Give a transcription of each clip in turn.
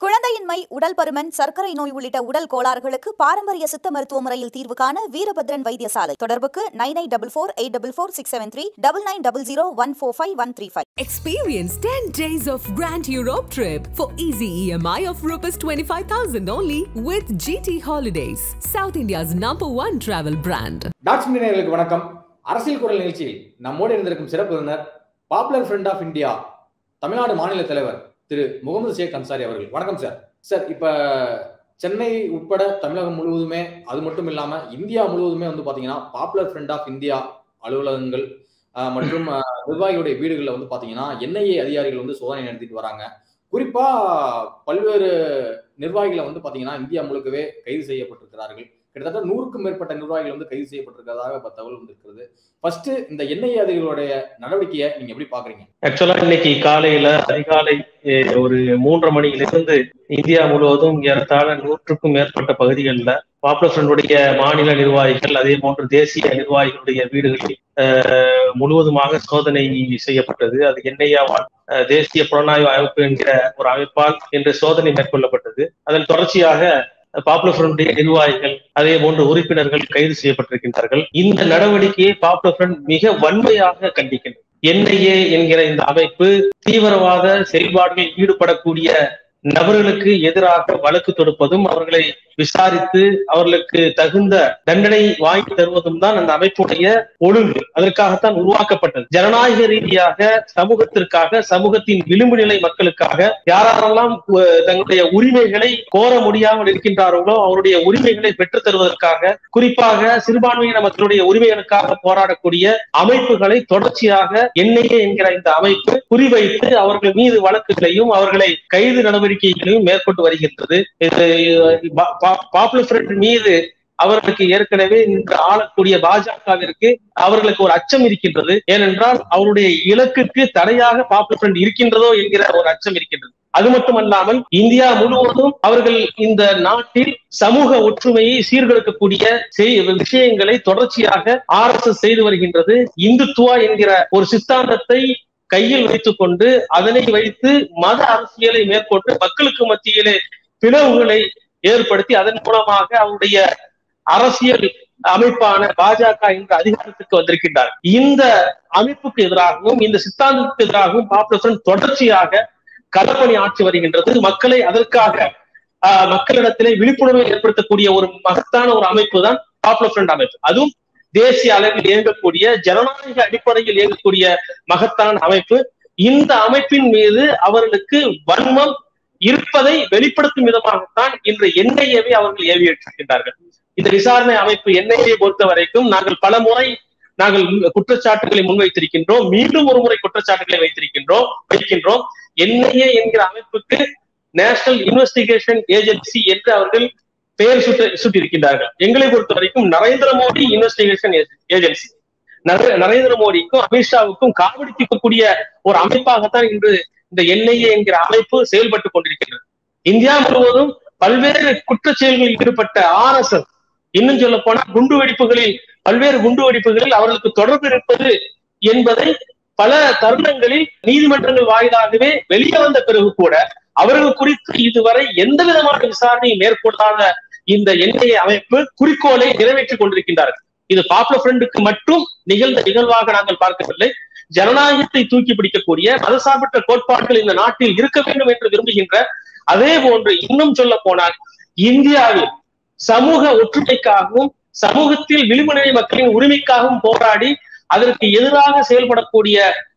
குழந்தையின்மை உடல் பருமன் சர்க்கரை நோய் உள்ளிட்ட உடல் கோளாறுகளுக்கு பாரம்பரிய சித்த மருத்துவ முறையில் தீர்வு காண வீரபத்ரன் வைத்தியசாலை தொடர்புக்கு nine eight double four eight double four six seven three double nine double zero one four five one three five Experience 10 days of Grand Europe trip for easy EMI of Rs 25,000 only with GT Holidays, South India's number one travel brand. டாட்ஸ் நேயர்களுக்கு வணக்கம் அரசியல் குரல் நிகழ்ச்சியில் நம்மோடு இருந்திருக்கும் சிறப்பு விருந்தினர் popular front of India Tamil Nadu மாநில தலைவர் திரு முகமது ஷேக் அன்சாரி அவர்கள் வணக்கம் சார் சார் இப்ப சென்னை உட்பட தமிழகம் முழுவதுமே அது மட்டும் இல்லாம இந்தியா முழுவதுமே வந்து பாத்தீங்கன்னா பாப்புலர் ஃப்ரண்ட் ஆஃப் இந்தியா அலுவலகங்கள் ஆஹ், மற்றும் ஆஹ், நிர்வாகிகளுடைய வீடுகளில் வந்து பாத்தீங்கன்னா என்ஐஏ அதிகாரிகள் வந்து சோதனை நடத்திட்டு வராங்க குறிப்பா பல்வேறு நிர்வாகிகளை வந்து பாத்தீங்கன்னா இந்தியா முழுக்கவே கைது செய்யப்பட்டிருக்கிறார்கள் கிட்டத்தட்ட நூறுக்கும் மேற்பட்ட நிர்வாகிகள் வந்து கைது செய்யப்பட்டிருக்கிறதாக இப்ப தகவல் வந்திருக்கிறது ஃபர்ஸ்ட் இந்த எண்ணெய் அதிகளுடைய நடவடிக்கையை நீங்க எப்படி பாக்குறீங்க ஆக்சுவலா இன்னைக்கு காலையில அதிகாலை அஹ், ஒரு மூன்றரை மணியிலிருந்து இந்தியா முழுவதும் ஏறத்தாழ நூற்றுக்கும் மேற்பட்ட பகுதிகளில் பாப்புலர் ஃப்ரண்டுடைய மாநில நிர்வாகிகள் அதே போன்று தேசிய நிர்வாகிகளுடைய வீடுகளில் அஹ், முழுவதுமாக சோதனை செய்யப்பட்டது அது என்ஐஆவால் அஹ், தேசிய புலனாய்வு அமைப்பு என்கிற ஒரு அமைப்பால் இன்று சோதனை மேற்கொள்ளப்பட்டது அதன் தொடர்ச்சியாக பாப்புலர் ஃப்ரண்டுடைய நிர்வாகிகள் அதே போன்று உறுப்பினர்கள் கைது செய்யப்பட்டிருக்கின்றார்கள் இந்த நடவடிக்கையை பாப்புலர் ஃப்ரண்ட் மிக வன்மையாக கண்டிக்கின்றது என்ஐஏ என்கிற இந்த அமைப்பு தீவிரவாத செயல்பாடுகளில் ஈடுபடக்கூடிய நபர்களுக்கு எதிராக வழக்கு தொடுப்பதும் அவர்களை விசாரித்து அவர்களுக்கு தகுந்த தண்டனை வாங்கி தருவதும் தான் அந்த அமைப்புடைய ஒழுங்கு அதற்காகத்தான் உருவாக்கப்பட்டது ஜனநாயக ரீதியாக சமூகத்திற்காக சமூகத்தின் விளிம்பு நிலை மக்களுக்காக யாரெல்லாம் அஹ், தங்களுடைய உரிமைகளை கோர முடியாமல் இருக்கின்றார்களோ அவருடைய உரிமைகளை பெற்றுத் தருவதற்காக குறிப்பாக சிறுபான்மையின மக்களுடைய உரிமைகளுக்காக போராடக்கூடிய அமைப்புகளை தொடர்ச்சியாக என்ஐஏ என்கிற இந்த அமைப்பு குறிவைத்து அவர்கள் மீது வழக்குகளையும் அவர்களை கைது நடவடிக்கைகளையும் மேற்கொண்டு வருகின்றது இது பா- பா- பாப்புலர் ஃப்ரண்ட் மீது அவர்களுக்கு ஏற்கனவே இன்று ஆளக்கூடிய பாஜகவிற்கு அவர்களுக்கு ஒரு அச்சம் இருக்கின்றது ஏனென்றால் அவருடைய இலக்குக்கு தடையாக பாப்புலர் ஃப்ரண்ட் இருக்கின்றதோ என்கிற ஒரு அச்சம் இருக்கின்றது அது மட்டுமல்லாமல் இந்தியா முழுவதும் அவர்கள் இந்த நாட்டில் சமூக ஒற்றுமையை சீர்கெடுக்கக்கூடிய செய்- விஷயங்களை தொடர்ச்சியாக ஆர் எஸ் எஸ் செய்து வருகின்றது இந்துத்துவா என்கிற ஒரு சித்தாந்தத்தை கையில் வைத்துக் கொண்டு அதனை வைத்து மத அரசியலை மேற்கொண்டு மக்களுக்கு மத்தியிலே பிளவுகளை ஏற்படுத்தி அதன் மூலமாக அவருடைய அரசியல் அமைப்பான பாஜக என்ற அதிகாரத்துக்கு வந்திருக்கின்றார் இந்த அமைப்புக்கு எதிராகவும் இந்த சித்தாந்தத்துக்கு எதிராகவும் பாப்புலர் ஃப்ரண்ட் தொடர்ச்சியாக களப்பணி ஆட்சி வருகின்றது மக்களை அதற்காக ஆஹ், மக்களிடத்திலே விழிப்புணர்வை ஏற்படுத்தக்கூடிய ஒரு மகத்தான ஒரு அமைப்பு தான் பாப்புலர் ஃப்ரண்ட் அமைப்பு அதுவும் தேசிய அளவில் இயங்கக்கூடிய ஜனநாயக அடிப்படையில் இயங்கக்கூடிய மகத்தான அமைப்பு இந்த அமைப்பின் மீது அவர்களுக்கு வன்மம் இருப்பதை வெளிப்படுத்தும் விதமாகத்தான் இன்று என்ஐஏவை அவர்கள் ஏவியிருக்கின்றார்கள் இந்த விசாரணை அமைப்பு என்ஐஏ பொறுத்த வரைக்கும் நாங்கள் பல முறை நாங்கள் குற்றச்சாட்டுகளை முன்வைத்திருக்கின்றோம் மீண்டும் ஒரு முறை குற்றச்சாட்டுகளை வைத்திருக்கின்றோம் வைக்கின்றோம் என்ஐஏ என்கிற அமைப்புக்கு நேஷனல் இன்வெஸ்டிகேஷன் ஏஜென்சி என்று அவர்கள் பெயர் சுட்டு சுட்டியிருக்கின்றார்கள் எங்களை பொறுத்த வரைக்கும் நரேந்திர மோடி இன்வெஸ்டிகேஷன் ஏஜென்சி நரே- நரேந்திர மோடிக்கும் அமித்ஷாவுக்கும் காவடிக்கக்கூடிய ஒரு அமைப்பாகத்தான் இன்று இந்த என்ஐஏ என்கிற அமைப்பு செயல்பட்டு கொண்டிருக்கின்றது இந்தியா முழுவதும் பல்வேறு குற்றச் செயல்களில் ஈடுபட்ட ஆர் எஸ் எஸ் இன்னும் சொல்ல போனா குண்டு வெடிப்புகளில் பல்வேறு குண்டு வெடிப்புகளில் அவர்களுக்கு தொடர்பு இருப்பது என்பதை பல தருணங்களில் நீதிமன்றங்கள் வாயிலாகவே வெளியே வந்த பிறகு கூட அவர்கள் குறித்து இதுவரை எந்த விதமான விசாரணையும் மேற்கொள்ளாத இந்த என்ஐஏ அமைப்பு குறிக்கோளை நிறைவேற்றிக் கொண்டிருக்கின்றார்கள் இது பாப்புலர் ஃப்ரண்டுக்கு மட்டும் நிகழ்ந்த நிகழ்வாக நாங்கள் பார்க்கவில்லை ஜனநாயகத்தை தூக்கி பிடிக்கக்கூடிய மதசார்பற்ற கோட்பாடுகள் இந்த நாட்டில் இருக்க வேண்டும் என்று விரும்புகின்ற அதே போன்று இன்னும் சொல்ல போனால் இந்தியாவில் சமூக ஒற்றுமைக்காகவும் சமூகத்தில் விளிம்புநிலை மக்களின் உரிமைக்காகவும் போராடி அதற்கு எதிராக செயல்படக்கூடிய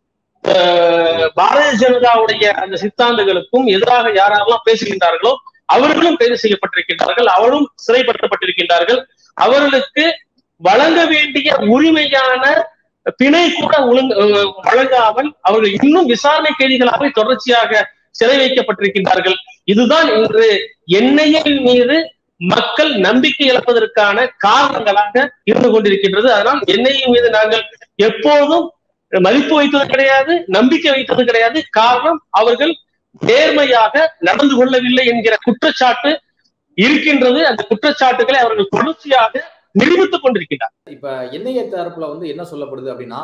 அஹ், பாரதிய ஜனதாவுடைய அந்த சித்தாந்தங்களுக்கும் எதிராக யாரெல்லாம் பேசுகின்றார்களோ அவர்களும் கைது செய்யப்பட்டிருக்கின்றார்கள் அவரும் சிறைப்படுத்தப்பட்டிருக்கின்றார்கள் அவர்களுக்கு வழங்க வேண்டிய உரிமையான பிணை கூட ஒழுங்கு அஹ், வழங்காமல் அவர்கள் இன்னும் விசாரணை கைதிகளாக தொடர்ச்சியாக சிறை வைக்கப்பட்டிருக்கின்றார்கள் இதுதான் இன்று எண்ணெயின் மீது மக்கள் நம்பிக்கை இழப்பதற்கான காரணங்களாக இருந்து கொண்டிருக்கின்றது அதனால் எண்ணெயின் மீது நாங்கள் எப்போதும் மதிப்பு வைத்தது கிடையாது நம்பிக்கை வைத்தது கிடையாது காரணம் அவர்கள் நேர்மையாக நடந்து கொள்ளவில்லை என்கிற குற்றச்சாட்டு இருக்கின்றது அந்த குற்றச்சாட்டுகளை அவர்கள் தொடர்ச்சியாக நிரூபித்துக் கொண்டிருக்கிறார் இப்ப என்ஐஏ தரப்புல வந்து என்ன சொல்லப்படுது அப்படின்னா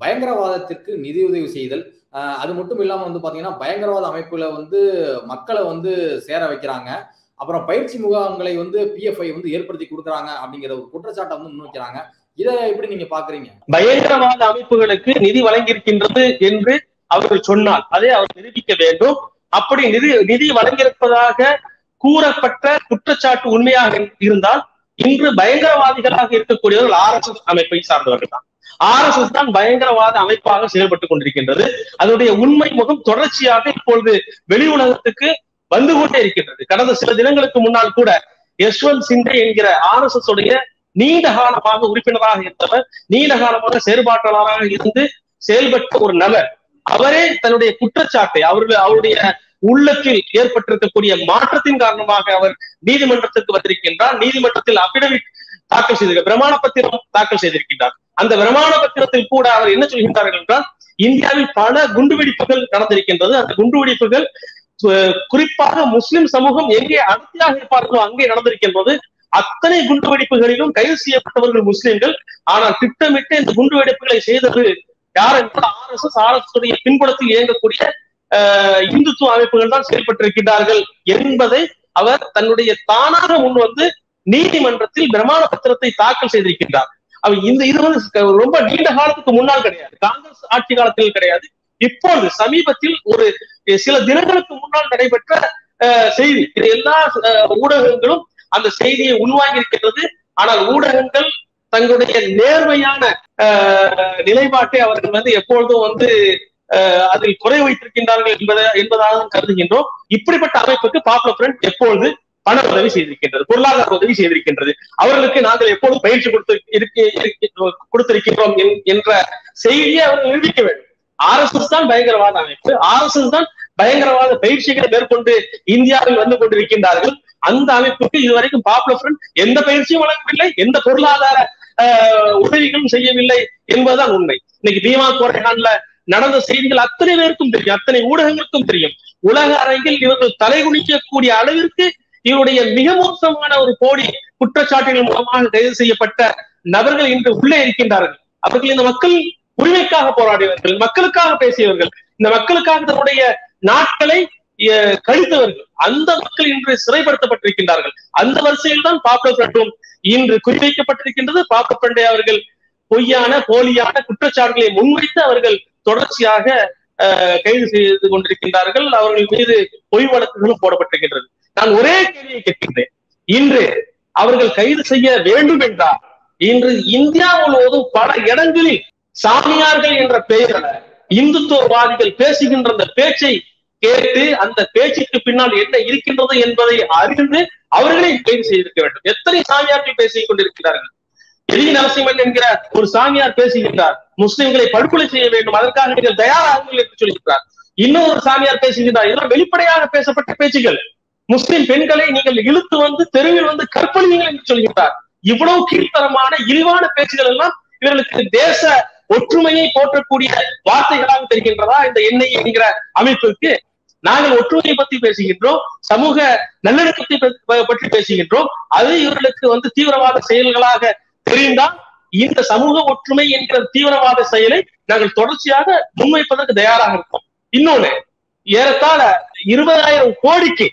பயங்கரவாதத்திற்கு நிதியுதவி செய்தல் ஆஹ் அது மட்டும் இல்லாம வந்து பாத்தீங்கன்னா பயங்கரவாத அமைப்புல வந்து மக்களை வந்து சேர வைக்கிறாங்க அப்புறம் பயிற்சி முகாம்களை வந்து பிஎஃப்ஐ வந்து ஏற்படுத்தி கொடுக்குறாங்க அப்படிங்கிற ஒரு குற்றச்சாட்டை வந்து முன்வைக்கிறாங்க இதை எப்படி நீங்க பாக்குறீங்க பயங்கரவாத அமைப்புகளுக்கு நிதி வழங்கியிருக்கின்றது என்று அவர்கள் சொன்னால் அதை அவர் நிரூபிக்க வேண்டும் அப்படி நிதி நிதி வழங்கியிருப்பதாக கூறப்பட்ட குற்றச்சாட்டு உண்மையாக இருந்தால் இன்று பயங்கரவாதிகளாக இருக்கக்கூடியவர்கள் ஆர் எஸ் எஸ் அமைப்பை சார்ந்தவர்கள் தான் ஆர் எஸ் எஸ் தான் பயங்கரவாத அமைப்பாக செயல்பட்டுக் கொண்டிருக்கின்றது அதனுடைய உண்மை முகம் தொடர்ச்சியாக இப்பொழுது வெளி உலகத்துக்கு வந்து கொண்டே இருக்கின்றது கடந்த சில தினங்களுக்கு முன்னால் கூட யஷ்வந்த் சிண்டே என்கிற ஆர் எஸ் எஸ் உடைய நீண்ட காலமாக உறுப்பினராக இருந்தவர் நீண்ட காலமாக செயற்பாட்டாளராக இருந்து செயல்பட்ட ஒரு நபர் அவரே தன்னுடைய குற்றச்சாட்டை அவர்கள் அவருடைய உள்ளத்தில் ஏற்பட்டிருக்கக்கூடிய மாற்றத்தின் காரணமாக அவர் நீதிமன்றத்திற்கு வந்திருக்கின்றார் நீதிமன்றத்தில் அபிடவிட் தாக்கல் செய்திருக்க பிரமாண பத்திரம் தாக்கல் செய்திருக்கின்றார் அந்த பிரமாண பத்திரத்தில் கூட அவர் என்ன சொல்கின்றார்கள் என்றால் இந்தியாவில் பல குண்டுவெடிப்புகள் நடந்திருக்கின்றது அந்த குண்டுவெடிப்புகள் அஹ், குறிப்பாக முஸ்லிம் சமூகம் எங்கே அடர்த்தியாக இருப்பார்களோ அங்கே நடந்திருக்கின்றது அத்தனை குண்டுவெடிப்புகளிலும் கைது செய்யப்பட்டவர்கள் முஸ்லிம்கள் ஆனால் திட்டமிட்டு இந்த குண்டுவெடிப்புகளை செய்தது யார் என்றால் R S S R S உடைய பின்புலத்தில் இயங்கக்கூடிய அஹ், இந்துத்துவ அமைப்புகள் தான் செயல்பட்டிருக்கிறார்கள் என்பதை அவர் தன்னுடைய தானாக முன் வந்து நீதிமன்றத்தில் பிரமாண பத்திரத்தை தாக்கல் செய்திருக்கின்றார் அவர் இந்த இது வந்து க- ரொம்ப நீண்ட காலத்துக்கு முன்னால் கிடையாது காங்கிரஸ் ஆட்சி காலத்தில் கிடையாது இப்பொழுது சமீபத்தில் ஒரு சில தினங்களுக்கு முன்னால் நடைபெற்ற அஹ், செய்தி இது எல்லா அஹ், ஊடகங்களும் அந்த செய்தியை உள்வாங்கி இருக்கின்றது ஆனால் ஊடகங்கள் தங்களுடைய நேர்மையான அஹ், நிலைப்பாட்டை அவர்கள் வந்து எப்பொழுதும் வந்து அஹ், அதில் குறை வைத்திருக்கின்றார்கள் என்பதை என்பதாக தான் கருதுகின்றோம் இப்படிப்பட்ட அமைப்புக்கு பாப்புலர் ஃப்ரண்ட் எப்பொழுது பண உதவி செய்திருக்கின்றது பொருளாதார உதவி செய்திருக்கின்றது அவர்களுக்கு நாங்கள் எப்போது பயிற்சி கொடுத்து இருக்க- இருக்க- கொடுத்திருக்கின்றோம் என்- என்ற செய்தியை அவர்கள் நிரூபிக்க வேண்டும் ஆர் எஸ் எஸ் தான் பயங்கரவாத அமைப்பு ஆர் எஸ் எஸ் தான் பயங்கரவாத பயிற்சிகளை மேற்கொண்டு இந்தியாவில் வந்து கொண்டிருக்கின்றார்கள் அந்த அமைப்புக்கு இதுவரைக்கும் பாப்புலர் ஃப்ரண்ட் எந்த பயிற்சியும் வழங்கவில்லை எந்த பொருளாதார ஆஹ், உதவிகளும் செய்யவில்லை என்பதுதான் உண்மை இன்னைக்கு பீமா கோரைகான்ல நடந்த செய்திகள் அத்தனை பேருக்கும் தெரியும் அத்தனை ஊடகங்களுக்கும் தெரியும் உலக அரங்கில் இவர்கள் தலைகுனிக்கக்கூடிய அளவிற்கு இவருடைய மிக மோசமான ஒரு போடி குற்றச்சாட்டுகள் மூலமாக கைது செய்யப்பட்ட நபர்கள் இன்று உள்ளே இருக்கின்றார்கள் அவர்கள் இந்த மக்கள் உரிமைக்காக போராடியவர்கள் மக்களுக்காக பேசியவர்கள் இந்த மக்களுக்காக தன்னுடைய நாட்களை அஹ், கழித்தவர்கள் அந்த மக்கள் இன்று சிறைப்படுத்தப்பட்டிருக்கின்றார்கள் அந்த வரிசையில் தான் பாப்புலர் ஃப்ரண்டும் இன்று குறிவைக்கப்பட்டிருக்கின்றது பாப்புலர் ஃப்ரண்டை அவர்கள் பொய்யான போலியான குற்றச்சாட்டுகளை முன்வைத்து அவர்கள் தொடர்ச்சியாக அஹ், கைது செய்து கொண்டிருக்கின்றார்கள் அவர்கள் மீது பொய் வழக்குகளும் போடப்பட்டிருக்கின்றது நான் ஒரே கேள்வியை கேட்கின்றேன் இன்று அவர்கள் கைது செய்ய வேண்டும் என்றால் இன்று இந்தியா முழுவதும் பல இடங்களில் சாமியார்கள் என்ற பெயரில் இந்துத்துவவாதிகள் பேசுகின்ற அந்த பேச்சை கேட்டு அந்த பேச்சுக்கு பின்னால் என்ன இருக்கின்றது என்பதை அறிந்து அவர்களை கைது செய்திருக்க வேண்டும் எத்தனை சாமியார்கள் பேசிக் கொண்டிருக்கிறார்கள் எலி நரசிம்மன் என்கிற ஒரு சாமியார் பேசுகின்றார் முஸ்லிம்களை படுகொலை செய்ய வேண்டும் அதற்காக நீங்கள் தயாராகுங்கள் என்று சொல்கிறார் இன்னொரு சாமியார் பேசுகின்றார் இதெல்லாம் வெளிப்படையாக பேசப்பட்ட பேச்சுகள் முஸ்லிம் பெண்களை நீங்கள் இழுத்து வந்து தெருவில் வந்து கற்பழியுங்கள் என்று சொல்கின்றார் இவ்வளவு கீழ்த்தரமான இழிவான பேச்சுகள் எல்லாம் இவர்களுக்கு தேச ஒற்றுமையை போற்றக்கூடிய வார்த்தைகளாக தெரிகின்றதா இந்த எண்ணெய் என்கிற அமைப்பிற்கு நாங்கள் ஒற்றுமையை பத்தி பேசுகின்றோம் சமூக நல்லிணக்கத்தை ப- பற்றி பேசுகின்றோம் அது இவர்களுக்கு வந்து தீவிரவாத செயல்களாக தெரிந்தால் இந்த சமூக ஒற்றுமை என்கிற தீவிரவாத செயலை நாங்கள் தொடர்ச்சியாக முன்வைப்பதற்கு தயாராக இருக்கோம் இன்னொன்னு ஏறத்தாழ இருபதாயிரம் கோடிக்கு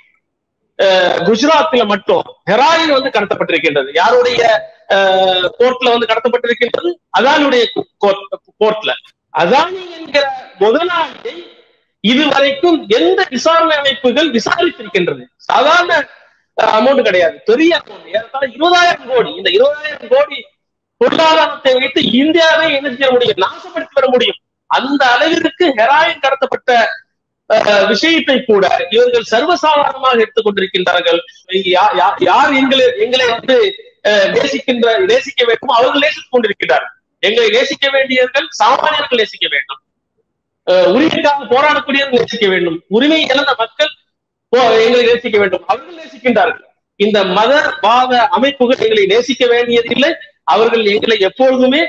அஹ், குஜராத்ல மட்டும் ஹெராயின் வந்து கடத்தப்பட்டிருக்கின்றது யாருடைய கோர்ட்ல வந்து கடத்தப்பட்டிருக்கின்றது அதானுடைய கோர்ட்ல அதானி என்கிற முதலாளியை இதுவரைக்கும் எந்த விசாரணை அமைப்புகள் விசாரித்திருக்கின்றது சாதாரண அமௌண்ட் கிடையாது பெரிய அமௌண்ட் ஏறத்தாழ இருபதாயிரம் கோடி இந்த இருபதாயிரம் கோடி பொருளாதாரத்தை வைத்து இந்தியாவை என்ன செய்ய முடியும் நாசப்படுத்தி வர முடியும் அந்த அளவிற்கு ஹெராயின் கடத்தப்பட்ட அஹ், விஷயத்தை கூட இவர்கள் சர்வசாதாரணமாக எடுத்துக் கொண்டிருக்கின்றார்கள் யா- யா- யார் எங்களை எங்களை வந்து அஹ், நேசிக்கின்ற நேசிக்க வேண்டுமோ அவர்கள் நேசித்துக் கொண்டிருக்கிறார்கள் எங்களை நேசிக்க வேண்டியவர்கள் சாமானியர்கள் நேசிக்க வேண்டும் அஹ், உரிமைக்காக போராடக்கூடியவர்கள் நேசிக்க வேண்டும் உரிமை இழந்த மக்கள் போ- எங்களை நேசிக்க வேண்டும் அவர்கள் நேசிக்கின்றார்கள் இந்த மதவாத அமைப்புகள் எங்களை நேசிக்க வேண்டியதில்லை அவர்கள் எங்களை எப்பொழுதுமே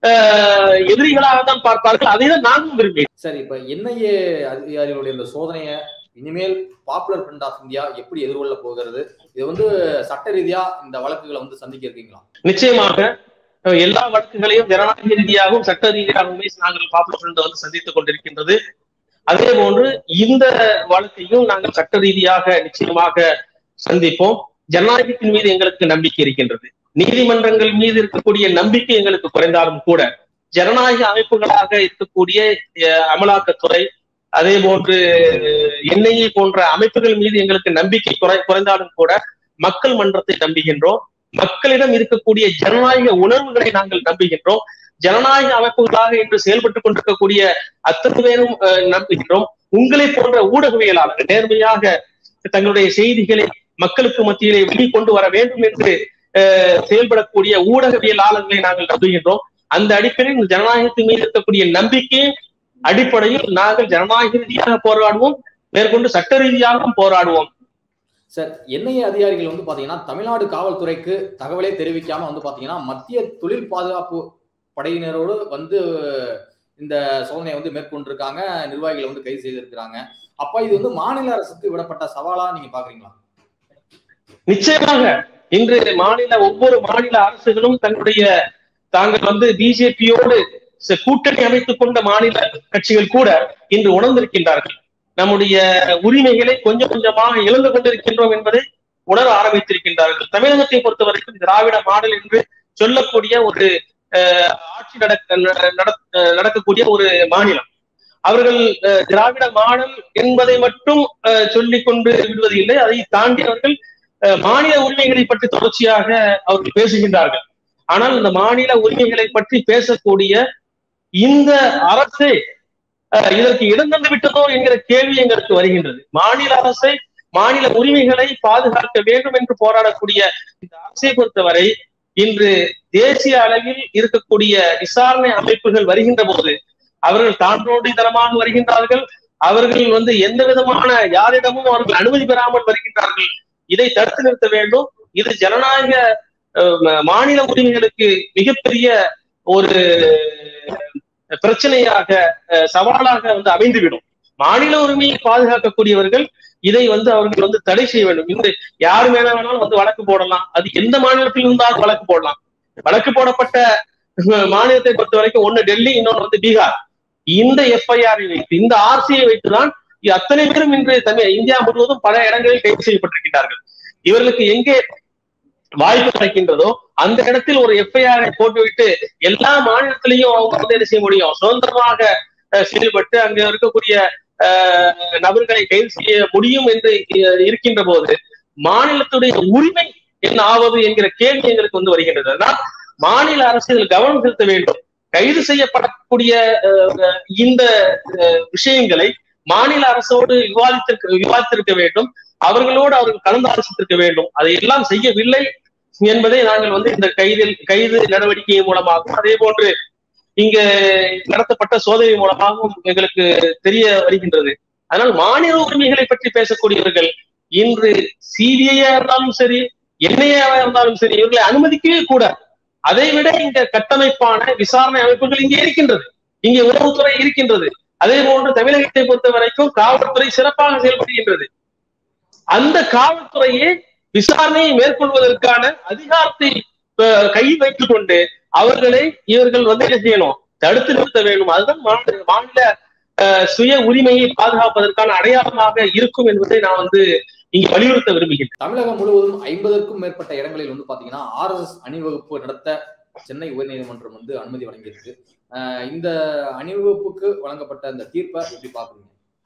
அஹ், எதிரிகளாக தான் பார்ப்பார்கள் அதை தான் நானும் விரும்புகிறேன் சரி இப்ப என்ஐஏ அதிகாரிகளுடைய இந்த சோதனையை இனிமேல் பாப்புலர் ஃப்ரண்ட் ஆஃப் இந்தியா எப்படி எதிர்கொள்ள போகிறது இது வந்து சட்ட ரீதியா இந்த வழக்குகளை வந்து சந்திக்க இருக்கீங்களா நிச்சயமாக அஹ் எல்லா வழக்குகளையும் ஜனநாயக ரீதியாகவும் சட்ட ரீதியாகவுமே நாங்கள் பாப்புலர் ஃப்ரண்ட் வந்து சந்தித்துக் கொண்டிருக்கின்றது அதே போன்று இந்த வழக்கையும் நாங்கள் சட்ட ரீதியாக நிச்சயமாக சந்திப்போம் ஜனநாயகத்தின் மீது எங்களுக்கு நம்பிக்கை இருக்கின்றது நீதிமன்றங்கள் மீது இருக்கக்கூடிய நம்பிக்கை எங்களுக்கு குறைந்தாலும் கூட ஜனநாயக அமைப்புகளாக இருக்கக்கூடிய அஹ், அமலாக்கத்துறை அதே போன்று என்ஐஏ போன்ற அமைப்புகள் மீது எங்களுக்கு நம்பிக்கை குறை குறைந்தாலும் கூட மக்கள் மன்றத்தை நம்புகின்றோம் மக்களிடம் இருக்கக்கூடிய ஜனநாயக உணர்வுகளை நாங்கள் நம்புகின்றோம் ஜனநாயக அமைப்புகளாக இன்று செயல்பட்டுக் கொண்டிருக்கக்கூடிய அத்தனை பேரும் அஹ், நம்புகின்றோம் உங்களை போன்ற ஊடகவியலாளர்கள் நேர்மையாக தங்களுடைய செய்திகளை மக்களுக்கு மத்தியிலே வெளிக்கொண்டு வர வேண்டும் என்று அஹ், செயல்படக்கூடிய ஊடகவியலாளர்களை நாங்கள் நம்புகின்றோம் அந்த அடிப்படையில் இந்த ஜனநாயகத்தின் மீது இருக்கக்கூடிய நம்பிக்கை அடிப்படையில் நாங்கள் ஜனநாயக ரீதியாக போராடுவோம் மேற்கொண்டு சட்ட ரீதியாகவும் போராடுவோம் சார் என்ஐஏ அதிகாரிகள் வந்து பாத்தீங்கன்னா தமிழ்நாடு காவல்துறைக்கு தகவலே தெரிவிக்காம வந்து பாத்தீங்கன்னா மத்திய தொழில் பாதுகாப்பு படையினரோடு வந்து இந்த சோதனையை வந்து மேற்கொண்டிருக்காங்க நிர்வாகிகளை வந்து கைது செய்திருக்கிறாங்க அப்ப இது வந்து மாநில அரசுக்கு விடப்பட்ட சவாலா நீங்க பாக்குறீங்களா நிச்சயமாக இன்று மாநில ஒவ்வொரு மாநில அரசுகளும் தங்களுடைய தாங்கள் வந்து பிஜேபியோடு கூட்டணி அமைத்துக் கொண்ட மாநில கட்சிகள் கூட இன்று உணர்ந்திருக்கின்றார்கள் நம்முடைய உரிமைகளை கொஞ்சம் கொஞ்சமாக இழந்து கொண்டிருக்கின்றோம் என்பதை உணர ஆரம்பித்திருக்கின்றார்கள் தமிழகத்தை பொறுத்தவரைக்கும் திராவிட மாடல் என்று சொல்லக்கூடிய ஒரு அஹ், ஆட்சி நடக்க நட- அஹ், நடக்கக்கூடிய ஒரு மாநிலம் அவர்கள் அஹ், திராவிட மாடல் என்பதை மட்டும் அஹ், சொல்லிக் கொண்டு விடுவது இல்லை அதை தாண்டி அவர்கள் அஹ், மாநில உரிமைகளை பற்றி தொடர்ச்சியாக அவர்கள் பேசுகின்றார்கள் ஆனால் இந்த மாநில உரிமைகளை பற்றி பேசக்கூடிய இந்த அரசே அஹ், இதற்கு இடம் தந்து விட்டதோ என்கிற கேள்வி எங்களுக்கு வருகின்றது மாநில அரசை மாநில உரிமைகளை பாதுகாக்க வேண்டும் என்று போராடக்கூடிய இந்த அரசை பொறுத்தவரை இன்று தேசிய அளவில் இருக்கக்கூடிய விசாரணை அமைப்புகள் வருகின்ற போது அவர்கள் தாண்டோடி தரமாக வருகின்றார்கள் அவர்கள் வந்து எந்த விதமான யாரிடமும் அவர்கள் அனுமதி பெறாமல் வருகின்றார்கள் இதை தடுத்து நிறுத்த வேண்டும் இது ஜனநாயக அஹ், ம- மாநில உரிமைகளுக்கு மிகப்பெரிய ஒரு பிரச்சனையாக அஹ், சவாலாக வந்து அமைந்துவிடும் மாநில உரிமையை பாதுகாக்கக்கூடியவர்கள் இதை வந்து அவர்கள் வந்து தடை செய்ய வேண்டும் இந்த யார் மேல வேணாலும் வந்து வழக்கு போடலாம் அது எந்த மாநிலத்தில் இருந்தாலும் வழக்கு போடலாம் வழக்கு போடப்பட்ட அஹ், மாநிலத்தை பொறுத்த வரைக்கும் ஒண்ணு டெல்லி இன்னொன்னு வந்து பீகார் இந்த எஃப்ஐஆரை வைத்து இந்த ஆர்சியை வைத்துதான் இ- அத்தனை பேரும் இன்று தமிழ் இந்தியா முழுவதும் பல இடங்களில் கைது செய்யப்பட்டிருக்கிறார்கள் இவர்களுக்கு எங்கே வாய்ப்பு கிடைக்கின்றதோ அந்த இடத்தில் ஒரு எஃப்ஐஆரை போட்டுவிட்டு எல்லா மாநிலத்திலையும் அவங்க வந்து என்ன செய்ய முடியும் சுதந்திரமாக அஹ், செயல்பட்டு அங்க இருக்கக்கூடிய அஹ், நபர்களை கைது செய்ய முடியும் என்று அஹ், இருக்கின்ற போது மாநிலத்துடைய உரிமை என்ன ஆவது என்கிற கேள்வி எங்களுக்கு வந்து வருகின்றது அதனால் மாநில அரசு இதில் கவனம் செலுத்த வேண்டும் கைது செய்யப்படக்கூடிய அஹ், இந்த அஹ், விஷயங்களை மாநில அரசோடு விவாதித்திருக்க விவாதித்திருக்க வேண்டும் அவர்களோடு அவர்கள் கலந்து ஆலோசித்திருக்க வேண்டும் அதை எல்லாம் செய்யவில்லை என்பதை நாங்கள் வந்து இந்த கைதில் கைது நடவடிக்கை மூலமாகவும் அதே போன்று இங்க நடத்தப்பட்ட சோதனை மூலமாகவும் எங்களுக்கு தெரிய வருகின்றது அதனால் மாநில உரிமைகளை பற்றி பேசக்கூடியவர்கள் இன்று சிபிஐயா இருந்தாலும் சரி என்ஐஏவா இருந்தாலும் சரி இவர்களை அனுமதிக்கவே கூடாது அதை விட இந்த கட்டமைப்பான விசாரணை அமைப்புகள் இங்கே இருக்கின்றது இங்கே உளவுத்துறை இருக்கின்றது அதே போன்று தமிழகத்தை பொறுத்த வரைக்கும் காவல்துறை சிறப்பாக செயல்படுகின்றது அந்த காவல்துறையே விசாரணையை மேற்கொள்வதற்கான அதிகாரத்தை அஹ், கையில் வைத்துக் கொண்டு அவர்களை இவர்கள் வந்து என்ன செய்யணும் தடுத்து நிறுத்த வேண்டும் அதுதான் மாநில மாநில அஹ், சுய உரிமையை பாதுகாப்பதற்கான அடையாளமாக இருக்கும் என்பதை நான் வந்து இங்கு வலியுறுத்த விரும்புகிறேன் தமிழகம் முழுவதும் ஐம்பதற்கும் மேற்பட்ட இடங்களில் வந்து பாத்தீங்கன்னா ஆர்எஸ்எஸ் அணிவகுப்பு நடத்த சென்னை உயர்நீதிமன்றம் வந்து அனுமதி வழங்கியிருக்கு அஹ் இந்த அணிவகுப்புக்கு வழங்கப்பட்ட அந்த தீர்ப்பை எப்படி பாக்குறீங்க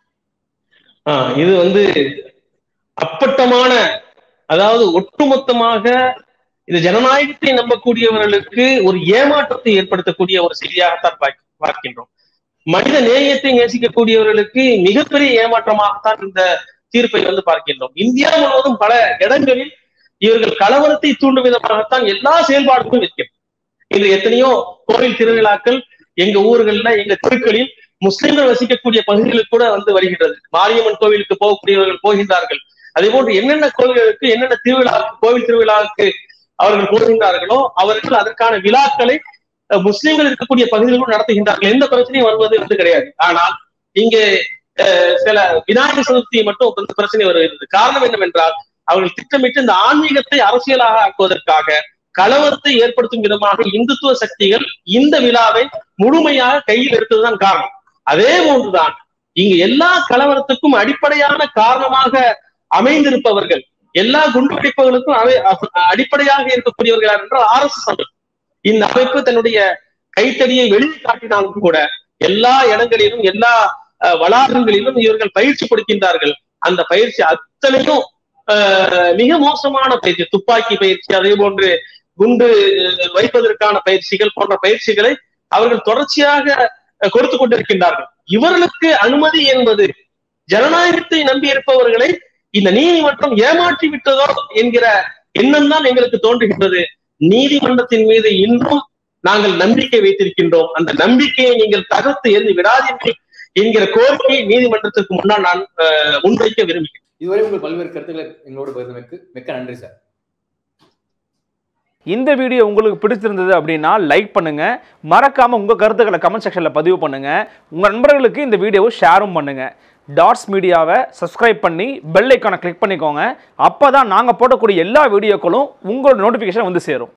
ஆஹ் இது வந்து அப்பட்டமான அதாவது ஒட்டுமொத்தமாக இது ஜனநாயகத்தை நம்பக்கூடியவர்களுக்கு ஒரு ஏமாற்றத்தை ஏற்படுத்தக்கூடிய ஒரு செய்தியாகத்தான் பார்க்க- பார்க்கின்றோம் மனித நேயத்தை நேசிக்கக்கூடியவர்களுக்கு மிகப்பெரிய ஏமாற்றமாகத்தான் இந்த தீர்ப்பை வந்து பார்க்கின்றோம் இந்தியா முழுவதும் பல இடங்களில் இவர்கள் கலவரத்தை தூண்டும் விதமாகத்தான் எல்லா செயல்பாடுகளும் இருக்கிறது இது எத்தனையோ கோவில் திருவிழாக்கள் எங்க ஊர்கள்ல எங்க தெருக்களில் முஸ்லிம்கள் வசிக்கக்கூடிய பகுதிகளுக்கு கூட வந்து வருகின்றது மாரியம்மன் கோவிலுக்கு போகக்கூடியவர்கள் போகின்றார்கள் அதே போன்று என்னென்ன கோவில்களுக்கு என்னென்ன திருவிழா கோவில் திருவிழாவுக்கு அவர்கள் போகின்றார்களோ அவர்கள் அதற்கான விழாக்களை அஹ், முஸ்லிம்கள் இருக்கக்கூடிய பகுதிகளும் நடத்துகின்றார்கள் எந்த பிரச்சனையும் வருவது வந்து கிடையாது ஆனால் இங்கே அஹ், சில விநாயகர் சதுர்த்தி மட்டும் வந்து பிரச்சனை வருகிறது காரணம் என்னவென்றால் அவர்கள் திட்டமிட்டு இந்த ஆன்மீகத்தை அரசியலாக ஆக்குவதற்காக கலவரத்தை ஏற்படுத்தும் விதமாக இந்துத்துவ சக்திகள் இந்த விழாவை முழுமையாக கையில் எடுத்ததுதான் காரணம் அதே போன்றுதான் இங்கு எல்லா கலவரத்துக்கும் அடிப்படையான காரணமாக அமைந்திருப்பவர்கள் எல்லா குண்டுவெடிப்புகளுக்கும் அவை அடிப்படையாக இருக்கக்கூடியவர்கள் யார் என்றால் ஆர் எஸ் எஸ் அமைப்பு இந்த அமைப்பு தன்னுடைய கைத்தடியை வெளியே காட்டினாலும் கூட எல்லா இடங்களிலும் எல்லா அஹ், வளாகங்களிலும் இவர்கள் பயிற்சி கொடுக்கின்றார்கள் அந்த பயிற்சி அத்தனையும் அஹ், மிக மோசமான பயிற்சி துப்பாக்கி பயிற்சி அதே போன்று குண்டு அஹ், வைப்பதற்கான பயிற்சிகள் போன்ற பயிற்சிகளை அவர்கள் தொடர்ச்சியாக அஹ், கொடுத்து கொண்டிருக்கின்றார்கள் இவர்களுக்கு அனுமதி என்பது ஜனநாயகத்தை நம்பி இருப்பவர்களை இந்த நீதிமன்றம் ஏமாற்றி விட்டதோ என்கிற எண்ணம் தான் எங்களுக்கு தோன்றுகின்றது நீதிமன்றத்தின் மீது இன்றும் நாங்கள் நம்பிக்கை வைத்திருக்கின்றோம் அந்த நம்பிக்கையை நீங்கள் தகர்த்து எண்ணி விடாதீர்கள் என்கிற கோரிக்கையை நீதிமன்றத்திற்கு முன்னால் நான் அஹ், முன்வைக்க விரும்புகிறேன் இதுவரை உங்கள் பல்வேறு கருத்துக்களை எங்களோடு பகிர்ந்தமைக்கு மிக்க நன்றி சார் இந்த வீடியோ உங்களுக்கு பிடிச்சிருந்தது அப்படின்னா லைக் பண்ணுங்க மறக்காம உங்க கருத்துக்களை கமெண்ட் செக்ஷன்ல பதிவு பண்ணுங்க உங்க நண்பர்களுக்கு இந்த வீடியோவை ஷேரும் பண்ணுங்க டாட்ஸ் மீடியாவை சப்ஸ்கிரைப் பண்ணி பெல் ஐக்கானை கிளிக் பண்ணிக்கோங்க அப்பதான் நாங்க போடக்கூடிய எல்லா வீடியோக்களும் உங்களோட நோட்டிஃபிகேஷன் வந்து சேரும்